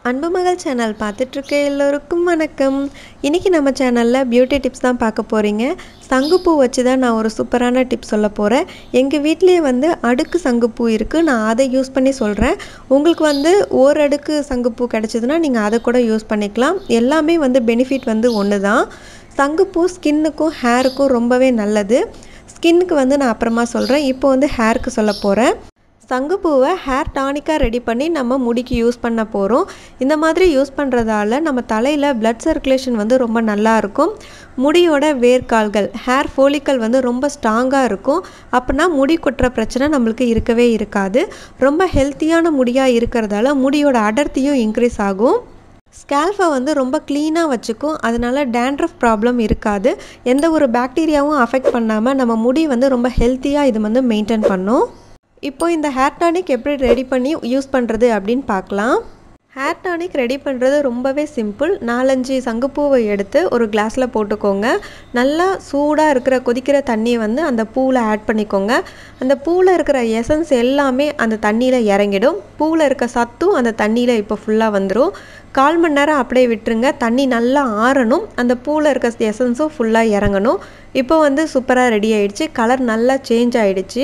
அன்பு மகள் சேனல் பார்த்துட்ருக்க எல்லோருக்கும் வணக்கம் இன்றைக்கி நம்ம சேனலில் பியூட்டி டிப்ஸ் தான் பார்க்க போகிறீங்க சங்குப்பூ வச்சு தான் நான் ஒரு சூப்பரான டிப் சொல்ல போகிறேன் எங்கள் வீட்லேயே வந்து அடுக்கு சங்குப்பூ இருக்குது நான் அதை யூஸ் பண்ணி சொல்கிறேன் உங்களுக்கு வந்து ஓர் அடுக்கு சங்குப்பூ கிடச்சிதுன்னா நீங்கள் அதை கூட யூஸ் பண்ணிக்கலாம் எல்லாமே வந்து பெனிஃபிட் வந்து ஒன்று தான் சங்குப்பூ ஸ்கின்னுக்கும் ஹேருக்கும் ரொம்பவே நல்லது ஸ்கின்னுக்கு வந்து நான் அப்புறமா சொல்கிறேன் இப்போ வந்து ஹேருக்கு சொல்ல போகிறேன் சங்குப்பூவை ஹேர் டானிக்காக ரெடி பண்ணி நம்ம முடிக்கு யூஸ் பண்ண போகிறோம் இந்த மாதிரி யூஸ் பண்ணுறதால நம்ம தலையில் பிளட் சர்க்குலேஷன் வந்து ரொம்ப நல்லா இருக்கும் முடியோட வேர்க்கால்கள் ஹேர் ஃபோலிக்கல் வந்து ரொம்ப ஸ்ட்ராங்காக இருக்கும் அப்படின்னா முடி கொட்டுற பிரச்சனை நம்மளுக்கு இருக்கவே இருக்காது ரொம்ப ஹெல்த்தியான முடியாக இருக்கிறதால முடியோட அடர்த்தியும் இன்க்ரீஸ் ஆகும் ஸ்கேல்ஃபை வந்து ரொம்ப க்ளீனாக வச்சுக்கும் அதனால டேண்ட்ரஃப் ப்ராப்ளம் இருக்காது எந்த ஒரு பாக்டீரியாவும் அஃபெக்ட் பண்ணாமல் நம்ம முடி வந்து ரொம்ப ஹெல்த்தியாக இது வந்து மெயின்டைன் பண்ணும் இப்போ இந்த ஹேர் டானிக் எப்படி ரெடி பண்ணி யூஸ் பண்ணுறது அப்படின்னு பார்க்கலாம் ஹேர் டானிக் ரெடி பண்ணுறது ரொம்பவே சிம்பிள் நாலஞ்சு சங்குப்பூவை எடுத்து ஒரு கிளாஸில் போட்டுக்கோங்க நல்லா சூடாக இருக்கிற கொதிக்கிற தண்ணியை வந்து அந்த பூவில் ஆட் பண்ணிக்கோங்க அந்த பூவில் இருக்கிற எசன்ஸ் எல்லாமே அந்த தண்ணியில் இறங்கிடும் பூவில் இருக்க சத்தும் அந்த தண்ணியில் இப்போ ஃபுல்லாக வந்துடும் கால் மணி நேரம் அப்படியே விட்டுருங்க தண்ணி நல்லா ஆறணும் அந்த பூவில் இருக்க எசன்ஸும் ஃபுல்லாக இறங்கணும் இப்போ வந்து சூப்பராக ரெடி ஆயிடுச்சு கலர் நல்லா சேஞ்ச் ஆகிடுச்சு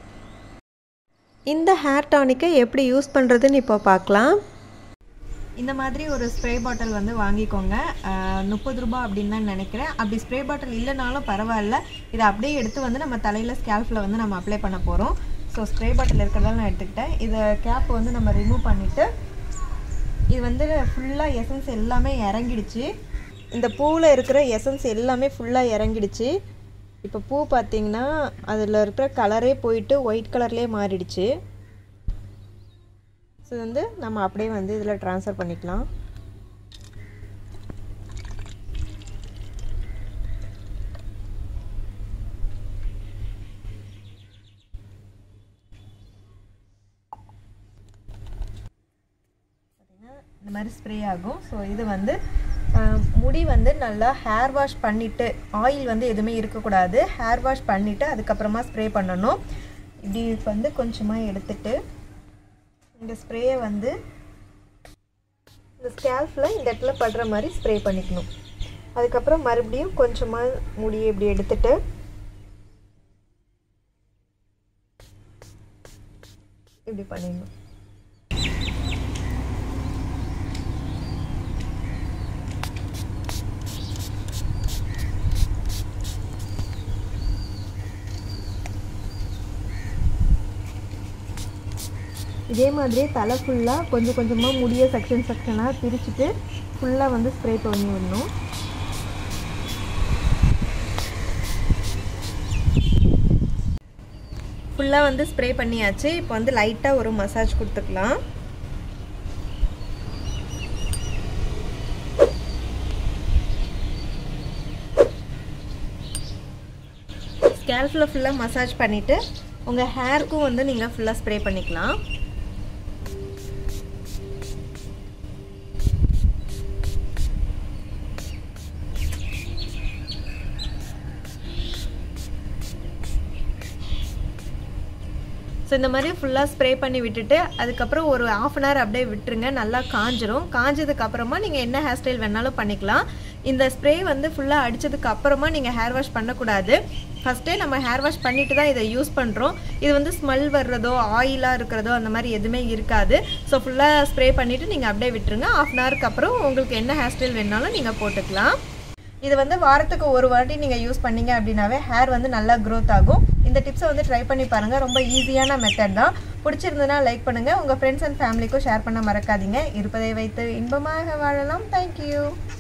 இந்த ஹேர் டானிக்கை எப்படி யூஸ் பண்ணுறதுன்னு இப்போ பார்க்கலாம் இந்த மாதிரி ஒரு ஸ்ப்ரே பாட்டில் வந்து வாங்கிக்கோங்க முப்பது ரூபா அப்படின்னு தான் நினைக்கிறேன் அப்படி ஸ்ப்ரே பாட்டில் இல்லைனாலும் பரவாயில்ல இதை அப்படியே எடுத்து வந்து நம்ம தலையில் ஸ்கேல்ஃபில் வந்து நம்ம அப்ளை பண்ண போகிறோம் ஸோ ஸ்ப்ரே பாட்டில் இருக்கிறதால நான் எடுத்துக்கிட்டேன் இதை கேப் வந்து நம்ம ரிமூவ் பண்ணிவிட்டு இது வந்து ஃபுல்லாக எசன்ஸ் எல்லாமே இறங்கிடுச்சு இந்த பூவில் இருக்கிற எசன்ஸ் எல்லாமே ஃபுல்லாக இறங்கிடுச்சு இப்போ பூ பார்த்திங்கன்னா அதில் இருக்கிற கலரே போயிட்டு ஒயிட் கலர்லேயே மாறிடுச்சு ஸோ வந்து நம்ம அப்படியே வந்து இதில் ட்ரான்ஸ்ஃபர் பண்ணிக்கலாம் இந்த மாதிரி ஸ்ப்ரே ஆகும் ஸோ இது வந்து முடி வந்து நல்லா ஹேர் வாஷ் பண்ணிவிட்டு ஆயில் வந்து எதுவுமே இருக்கக்கூடாது ஹேர் வாஷ் பண்ணிவிட்டு அதுக்கப்புறமா ஸ்ப்ரே பண்ணணும் இப்படி வந்து கொஞ்சமாக எடுத்துட்டு இந்த ஸ்ப்ரேயை வந்து இந்த ஸ்கேல்ஃபில் இந்த இடத்துல படுற மாதிரி ஸ்ப்ரே பண்ணிக்கணும் அதுக்கப்புறம் மறுபடியும் கொஞ்சமாக முடியை இப்படி எடுத்துட்டு இப்படி பண்ணிடணும் இதே மாதிரியே தலை ஃபுல்லாக கொஞ்சம் கொஞ்சமாக முடிய செக்ஷன் செக்ஷனாக பிரிச்சுட்டு ஃபுல்லாக வந்து ஸ்ப்ரே பண்ணி விடணும் ஃபுல்லாக வந்து ஸ்ப்ரே பண்ணியாச்சு இப்போ வந்து லைட்டாக ஒரு மசாஜ் கொடுத்துக்கலாம் ஸ்கேல்ஃபில் ஃபுல்லாக மசாஜ் பண்ணிவிட்டு உங்கள் ஹேருக்கும் வந்து நீங்கள் ஃபுல்லாக ஸ்ப்ரே பண்ணிக்கலாம் ஸோ இந்த மாதிரி ஃபுல்லாக ஸ்ப்ரே பண்ணி விட்டுட்டு அதுக்கப்புறம் ஒரு ஆஃப் அன் ஹவர் அப்படியே விட்டுருங்க நல்லா காஞ்சிரும் காஞ்சதுக்கு அப்புறமா நீங்கள் என்ன ஹேர் ஸ்டைல் வேணாலும் பண்ணிக்கலாம் இந்த ஸ்ப்ரே வந்து ஃபுல்லாக அடித்ததுக்கு அப்புறமா நீங்கள் ஹேர் வாஷ் பண்ணக்கூடாது ஃபஸ்ட்டே நம்ம ஹேர் வாஷ் பண்ணிட்டு தான் இதை யூஸ் பண்ணுறோம் இது வந்து ஸ்மெல் வர்றதோ ஆயிலாக இருக்கிறதோ அந்த மாதிரி எதுவுமே இருக்காது ஸோ ஃபுல்லாக ஸ்ப்ரே பண்ணிவிட்டு நீங்கள் அப்படியே விட்டுருங்க ஆஃப் அன் ஹவருக்கு அப்புறம் உங்களுக்கு என்ன ஹேர் ஸ்டைல் வேணாலும் நீங்கள் போட்டுக்கலாம் இது வந்து வாரத்துக்கு ஒரு வாட்டி நீங்கள் யூஸ் பண்ணீங்க அப்படின்னாவே ஹேர் வந்து நல்லா க்ரோத் ஆகும் இந்த டிப்ஸை வந்து ட்ரை பண்ணி பாருங்கள் ரொம்ப ஈஸியான மெத்தட் தான் பிடிச்சிருந்ததுன்னா லைக் பண்ணுங்கள் உங்கள் ஃப்ரெண்ட்ஸ் அண்ட் ஃபேமிலிக்கும் ஷேர் பண்ண மறக்காதீங்க இருப்பதை வைத்து இன்பமாக வாழலாம் தேங்க்யூ